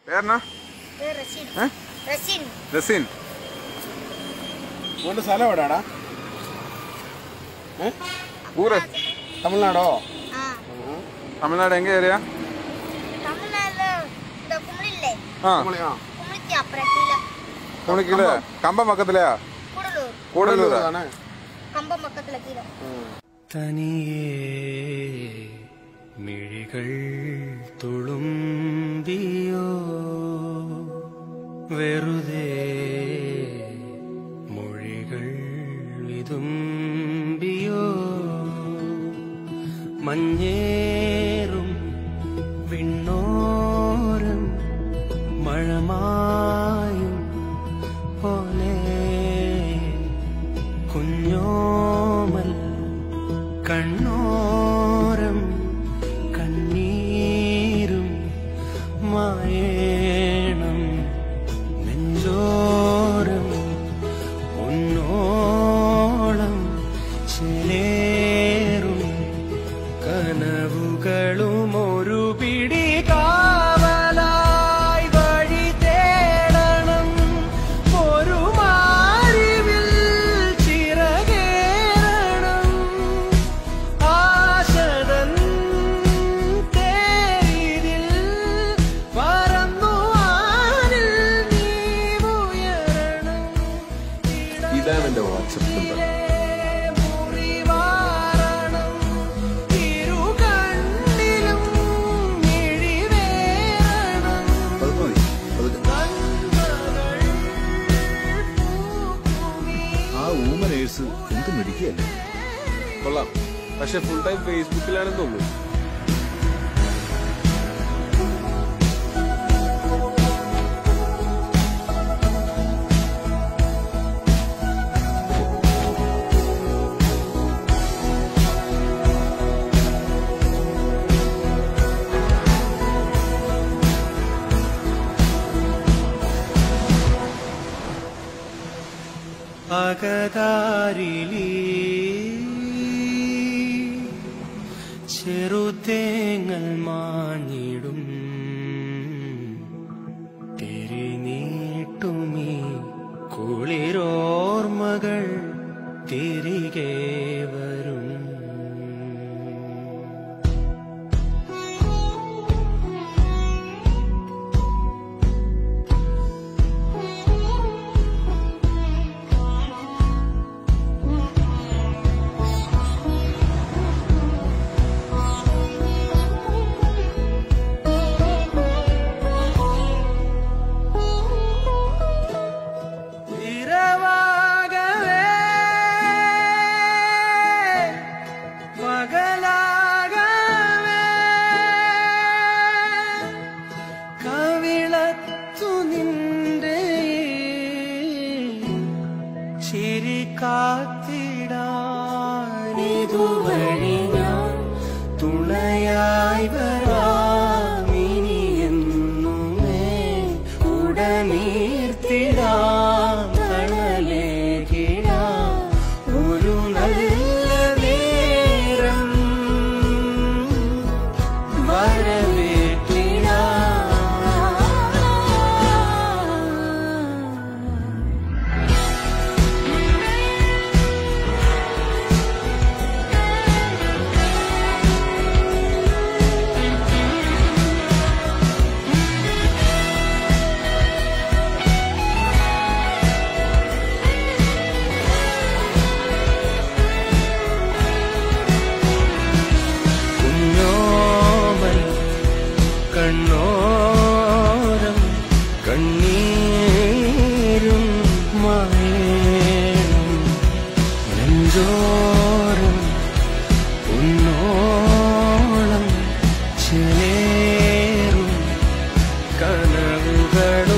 പേരെന്നാ ഇത് റസീൻ ഏ? റസീൻ റസീൻ മോന്റെ സ്ഥലം എവിടെയാടാ ഏ ഊര് തമിഴ്നാടോ ആ തമിഴ്നാട് എങ്ക ഏരിയ தமிழ்நாடுல இந்த குமிழில்லை ആ തമിഴ് ആ குமிழிக்கு அப்புறம் கீழே കുണിക്കില് കമ്പം പക്കത്തിലെയാ கூடலூர் കൂടല്ലൂരാ தானே கம்பம் பக்கத்துல கீழே തനിയേ മിഴികൾ തുളുമ്പിയോ വെറുതെ മൊഴികൾ വിതുമ്പിയോ മഞ്ഞേറും വിണ്ണോരം മഴമായും പോലെ കുഞ്ഞോമൽ കണ്ണോരം കണ്ണീരും മായേണം നെഞ്ചോരം ഒന്നോളം ചേരും കനവുകളും ഒരു പിടി കാവലായി വഴി തേടണം ഒരു മാറിവിൽ ചിറകേറണം ആശതൻ തേരിൽ പറന്നു ആനിൽ നീ ഉയരണം ഇതാണ് എന്റെ വാട്സപ്പ് നമ്പർ മുറിവാരണം ഇരു കണ്ണിലും മിഴിവേറണം അത് മതി അത് നന്മകൾ പൂക്കുമീ ആ ഊമ നേഴ്സ് എന്ത് മിടിക്കുകയല്ലേ കൊള്ളാം പക്ഷെ ഫുൾ ടൈം ഫേസ്ബുക്കിലാണെന്ന് തോന്നുന്നു അകതാരിലി ചെറുതേങ്ങൾ മാഞ്ഞിടും തിരിനീട്ടുമീ കുളിരോർമകൾ തിരികെ വരും இரவாகவே പകലാകവേ കവിളത്തു നിന്റെ ചിരി കാത്തിടാനിതുവഴി ഞാൻ തുണയായി വരാമിനി എന്നുമേ ഉടനീർത്തിടാം തണലേകിടാം ഒരു നല്ല നേരം വരവേറ്റിടാം കുഞ്ഞോമൽ കണ്ണോരം കണ്ണീരും മായേണം നെഞ്ചോരം ഉന്നോളം ചേരും കനവുകളും